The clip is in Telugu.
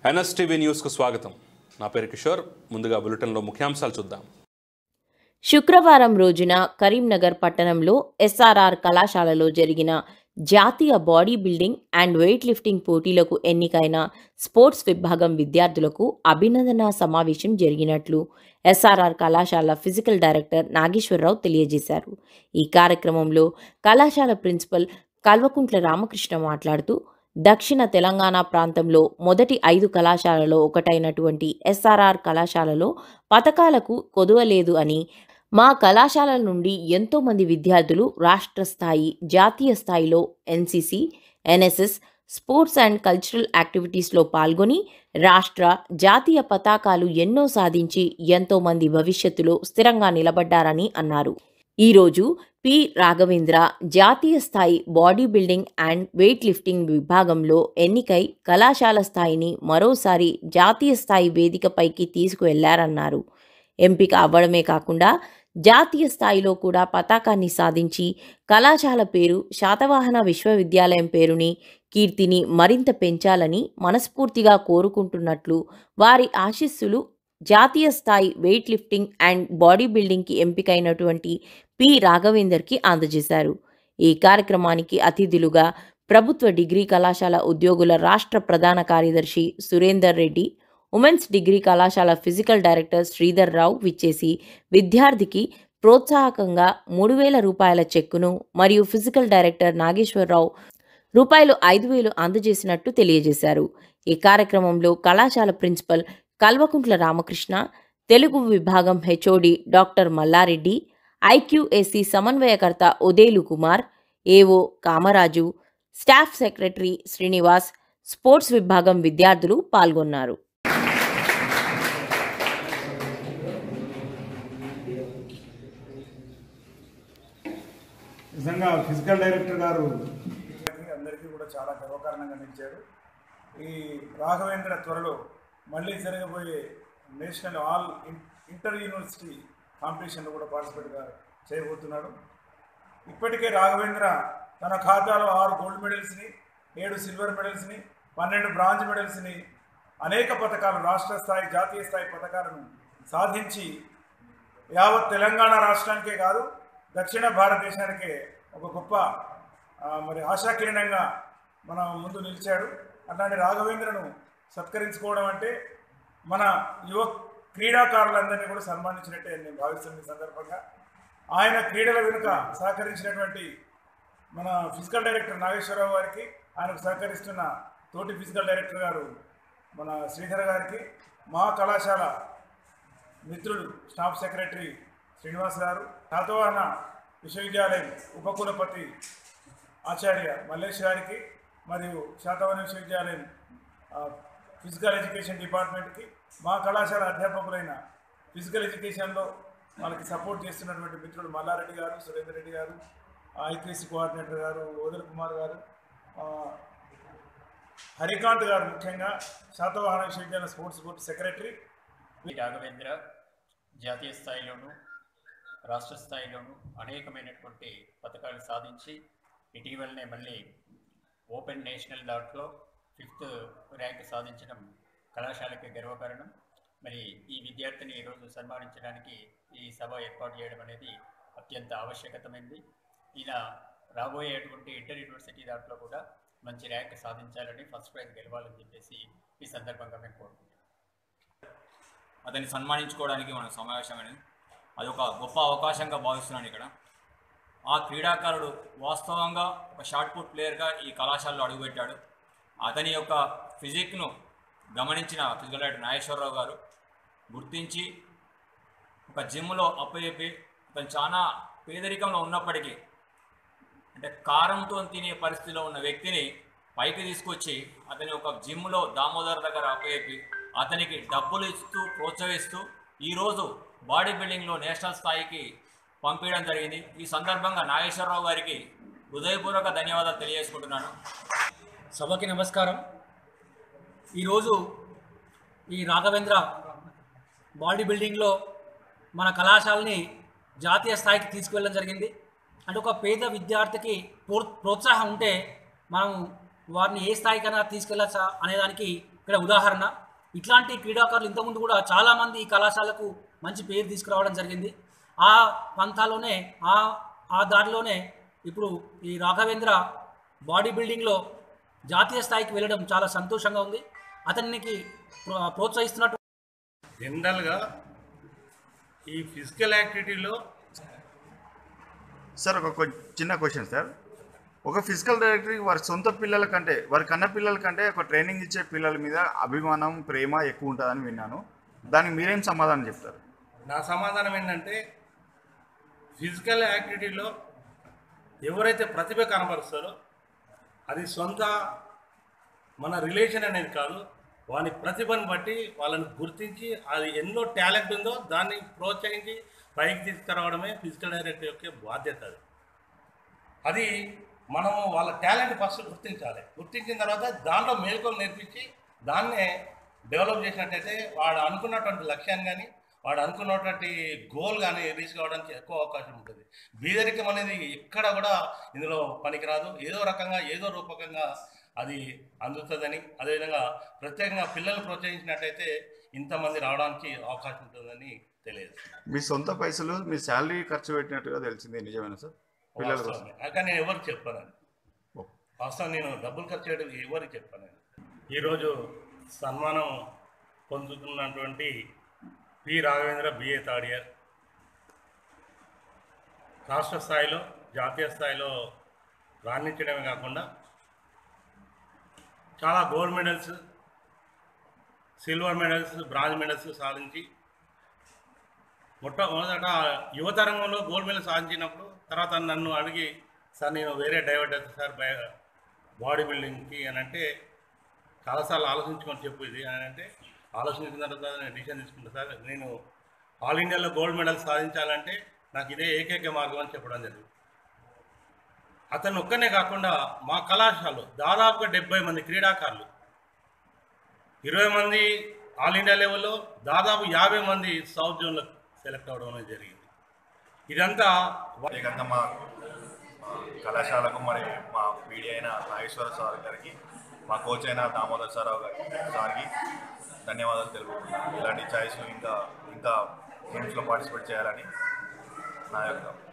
ఎన్ఎస్టీవీ న్యూస్కు స్వాగతం నా పేరు కిషోర్ ముందుగా బులెటిన్లో ముఖ్యాంశాలు చూద్దాం శుక్రవారం రోజున కరీంనగర్ పట్టణంలో ఎస్ఆర్ఆర్ కళాశాలలో జరిగిన జాతీయ body building and weight lifting పోటీలకు ఎన్నికైన స్పోర్ట్స్ విభాగం విద్యార్థులకు అభినందన సమావేశం జరిగినట్లు ఎస్ఆర్ఆర్ కళాశాల ఫిజికల్ డైరెక్టర్ నాగేశ్వరరావు తెలియజేశారు ఈ కార్యక్రమంలో కళాశాల ప్రిన్సిపల్ కల్వకుంట్ల రామకృష్ణ మాట్లాడుతూ దక్షిణ తెలంగాణ ప్రాంతంలో మొదటి ఐదు కళాశాలలో ఒకటైనటువంటి ఎస్ఆర్ఆర్ కళాశాలలో పథకాలకు కొదువలేదు అని మా కళాశాల నుండి ఎంతో మంది విద్యార్థులు రాష్ట్ర స్థాయి జాతీయ స్థాయిలో NCC NSS sports and cultural యాక్టివిటీస్లో పాల్గొని రాష్ట్ర జాతీయ పతాకాలు ఎన్నో సాధించి ఎంతో మంది భవిష్యత్తులో స్థిరంగా నిలబడ్డారని అన్నారు ఈరోజు పి రాఘవేంద్ర జాతీయ స్థాయి body building and weight lifting విభాగంలో ఎన్నికై కళాశాల స్థాయిని మరోసారి జాతీయ స్థాయి వేదికపైకి తీసుకువెళ్లారన్నారు ఎంపిక అవ్వడమే కాకుండా జాతీయ స్థాయిలో కూడా పతాకాన్ని సాధించి కళాశాల పేరు శాతవాహన విశ్వవిద్యాలయం పేరుని కీర్తిని మరింత పెంచాలని మనస్ఫూర్తిగా కోరుకుంటున్నట్లు వారి ఆశీస్సులు జాతీయ స్థాయి వెయిట్ లిఫ్టింగ్ అండ్ బాడీ బిల్డింగ్కి ఎంపికైనటువంటి పి రాఘవేందర్కి అందజేశారు ఈ కార్యక్రమానికి అతిథులుగా ప్రభుత్వ డిగ్రీ కళాశాల ఉద్యోగుల రాష్ట్ర ప్రధాన కార్యదర్శి సురేందర్ రెడ్డి ఉమెన్స్ డిగ్రీ కళాశాల ఫిజికల్ డైరెక్టర్ శ్రీధర్ రావు విచ్చేసి విద్యార్థికి ప్రోత్సాహకంగా మూడు వేల రూపాయల చెక్కును మరియు ఫిజికల్ డైరెక్టర్ నాగేశ్వరరావు రూపాయలు ఐదు వేలు అందజేసినట్టు తెలియజేశారు ఈ కార్యక్రమంలో కళాశాల ప్రిన్సిపల్ కల్వకుంట్ల రామకృష్ణ తెలుగు విభాగం హెచ్ఓడి డాక్టర్ మల్లారెడ్డి ఐక్యూఏసీ సమన్వయకర్త Udelu Kumar AO Kamaraju staff secretary Srinivas sports విభాగం విద్యార్థులు పాల్గొన్నారు నిజంగా ఫిజికల్ డైరెక్టర్ గారు అందరికీ కూడా చాలా గర్వకారణంగా నిలిచారు ఈ రాఘవేంద్ర త్వరలో మళ్ళీ జరగబోయే national all in- inter university కాంపిటీషన్లో కూడా పార్టిసిపేట్గా చేయబోతున్నాడు ఇప్పటికే రాఘవేంద్ర తన ఖాతాలో ఆరు గోల్డ్ మెడల్స్ని ఏడు సిల్వర్ మెడల్స్ని పన్నెండు బ్రాంజ్ మెడల్స్ని అనేక పథకాలు రాష్ట్ర స్థాయి జాతీయ స్థాయి పథకాలను సాధించి యావత్ తెలంగాణ రాష్ట్రానికే కాదు దక్షిణ భారతదేశానికే ఒక గొప్ప ఆ, మరి ఆశాకిరణంగా మన ముందు నిలిచాడు అట్లాంటి రాఘవేంద్రను సత్కరించుకోవడం అంటే మన యువ క్రీడాకారులందరినీ కూడా సన్మానించినట్టే నేను భావిస్తున్న ఈ సందర్భంగా ఆయన క్రీడల వెనుక సహకరించినటువంటి మన ఫిజికల్ డైరెక్టర్ నాగేశ్వరరావు గారికి ఆయనకు సహకరిస్తున్న తోటి ఫిజికల్ డైరెక్టర్ గారు మన శ్రీధర్ గారికి మా కళాశాల మిత్రుడు స్టాఫ్ సెక్రటరీ శ్రీనివాస్ గారు శాతవాహన విశ్వవిద్యాలయం ఉపకులపతి ఆచార్య మల్లేష్ గారికి మరియు శాతవాహన విశ్వవిద్యాలయం ఆ, ఫిజికల్ ఎడ్యుకేషన్ డిపార్ట్మెంట్కి మా కళాశాల అధ్యాపకులైన ఫిజికల్ ఎడ్యుకేషన్లో వాళ్ళకి సపోర్ట్ చేస్తున్నటువంటి మిత్రుడు మల్లారెడ్డి గారు సురేందర్ రెడ్డి గారు ఐపీఎస్సీ కోఆర్డినేటర్ గారు ఓదల్ కుమార్ గారు ఆ, హరికాంత్ గారు ముఖ్యంగా శాతవాహన విశ్వవిద్యాలయం sports board secretary V Raghavendra జాతీయ స్థాయిలోను రాష్ట్ర స్థాయిలోను అనేకమైనటువంటి పథకాలు సాధించి ఇటీవలనే మళ్ళీ ఓపెన్ నేషనల్ దాంట్లో ఫిఫ్త్ ర్యాంక్ సాధించడం కళాశాలకి గర్వకారణం మరి ఈ విద్యార్థిని ఈరోజు సన్మానించడానికి ఈ సభ ఏర్పాటు చేయడం అనేది అత్యంత ఆవశ్యకతమైంది ఈయన రాబోయేటువంటి ఇంటర్ యూనివర్సిటీ దాంట్లో కూడా మంచి ర్యాంక్ సాధించాలని ఫస్ట్ ప్రైజ్ గెలవాలని చెప్పేసి ఈ సందర్భంగా మేము కోరుకుంటున్నాం అతన్ని సన్మానించుకోవడానికి మనం సమావేశమైనది అది ఒక గొప్ప అవకాశంగా భావిస్తున్నాను ఇక్కడ ఆ క్రీడాకారుడు వాస్తవంగా ఒక షార్ట్ పుట్ ప్లేయర్గా ఈ కళాశాలలో అడుగుపెట్టాడు అతని యొక్క ఫిజిక్ను గమనించిన ఫిజికల్ డైరెక్టర్ నాగేశ్వరరావు గారు గుర్తించి ఒక జిమ్లో అప్పచెప్పి అతను చాలా పేదరికంలో ఉన్నప్పటికీ అంటే కారంతో తినే పరిస్థితిలో ఉన్న వ్యక్తిని పైకి తీసుకొచ్చి అతని ఒక జిమ్లో దామోదర్ దగ్గర అప్పచెప్పి అతనికి డబ్బులు ఇస్తూ ప్రోత్సహిస్తూ ఈరోజు బాడీ బిల్డింగ్లో నేషనల్ స్థాయికి పంపించడం జరిగింది ఈ సందర్భంగా నాగేశ్వరరావు గారికి హృదయపూర్వక ధన్యవాదాలు తెలియజేసుకుంటున్నాను సభకి నమస్కారం ఈరోజు ఈ రాఘవేంద్ర బాడీ బిల్డింగ్లో మన కళాశాలని జాతీయ స్థాయికి తీసుకువెళ్ళడం జరిగింది అంటే ఒక పేద విద్యార్థికి ప్రో ప్రోత్సాహం ఉంటే మనం వారిని ఏ స్థాయికైనా తీసుకెళ్ళచ్చా అనేదానికి ఇక్కడ ఉదాహరణ ఇట్లాంటి క్రీడాకారులు ఇంతకుముందు కూడా చాలామంది ఈ కళాశాలకు మంచి పేరు తీసుకురావడం జరిగింది ఆ పంథాలోనే ఆ ఆ దారిలోనే ఇప్పుడు ఈ రాఘవేంద్ర బాడీ బిల్డింగ్లో జాతీయ స్థాయికి వెళ్ళడం చాలా సంతోషంగా ఉంది అతనికి ప్రో- ప్రోత్సహిస్తున్నట్టు జనరల్గా ఈ ఫిజికల్ యాక్టివిటీలో సార్ ఒక కొ- చిన్న క్వశ్చన్ సార్ ఒక ఫిజికల్ డైరెక్టర్కి వారి సొంత పిల్లల కంటే వారి కన్న పిల్లల కంటే ఒక ట్రైనింగ్ ఇచ్చే పిల్లల మీద అభిమానం ప్రేమ ఎక్కువ ఉంటుందని విన్నాను దానికి మీరేం సమాధానం చెప్తారు నా సమాధానం ఏంటంటే ఫిజికల్ యాక్టివిటీలో ఎవరైతే ప్రతిభ కనబరుస్తారో అది సొంత మన రిలేషన్ అనేది కాదు వాని ప్రతిభను బట్టి వాళ్ళని గుర్తించి అది ఎన్నో టాలెంట్ ఉందో దాన్ని ప్రోత్సహించి పైకి తీసుకురావడమే ఫిజికల్ డైరెక్టర్ యొక్క బాధ్యత అది అది మనము వాళ్ళ టాలెంట్ ఫస్ట్ గుర్తించాలి గుర్తించిన తర్వాత దాంట్లో మేల్కొని నేర్పించి దాన్నే డెవలప్ చేసినట్టయితే వాడు అనుకున్నటువంటి లక్ష్యాన్ని కానీ వాడు అనుకున్నటువంటి గోల్ కానీ రీచ్ కావడానికి ఎక్కువ అవకాశం ఉంటుంది బీదరికం అనేది ఎక్కడ కూడా ఇందులో పనికిరాదు ఏదో రకంగా ఏదో రూపకంగా అది అందుతుందని అదేవిధంగా ప్రత్యేకంగా పిల్లలు ప్రోత్సహించినట్టయితే ఇంతమంది రావడానికి అవకాశం ఉంటుందని తెలియదు మీ సొంత పైసలు మీ శాలరీ ఖర్చు పెట్టినట్టుగా తెలిసింది నిజమేనా సార్ పిల్లల కోసం వాస్తవమే. కానీ నేను ఎవరికి చెప్పాను వాస్తవం నేను డబ్బులు ఖర్చు చేయడం ఎవరికి చెప్పాను ఈరోజు సన్మానం పొందుతున్నటువంటి P Raghavendra BA third year రాష్ట్ర స్థాయిలో జాతీయ స్థాయిలో రాణించడమే కాకుండా చాలా gold medals silver medals bronze medals సాధించి మొట్టమొదట యువతరంగంలో గోల్డ్ మెడల్ సాధించినప్పుడు తర్వాత నన్ను అడిగి సార్ నేను వేరే డైవర్ట్ అవుతాను సార్ బై- బాడీ బిల్డింగ్కి అని అంటే చాలాసార్లు ఆలోచించుకొని చెప్పు ఇది అని అంటే ఆలోచించిన తర్వాత నేను డిసిషన్ తీసుకుంటాను సార్ నేను ఆల్ ఇండియాలో గోల్డ్ మెడల్ సాధించాలంటే నాకు ఇదే ఏకైక మార్గం అని చెప్పడం జరిగింది అతను ఒక్కనే కాకుండా మా కళాశాలలో దాదాపుగా డెబ్బై మంది క్రీడాకారులు ఇరవై మంది ఆల్ ఇండియా లెవెల్లో దాదాపు యాభై మంది సౌత్ జోన్లో సెలెక్ట్ అవ్వడం అనేది జరిగింది ఇదంతా ప్రత్యేకంగా మా మా కళాశాలకు మరి మా పీడి అయిన నాగేశ్వర సార్ గారికి మా కోచ్ అయిన దామోదర్ సారావు గారి సార్కి ధన్యవాదాలు తెలుపుతున్నాను ఇలాంటి ఛాయిస్లు ఇంకా ఇంకా గేమ్స్లో పార్టిసిపేట్ చేయాలని నా యొక్క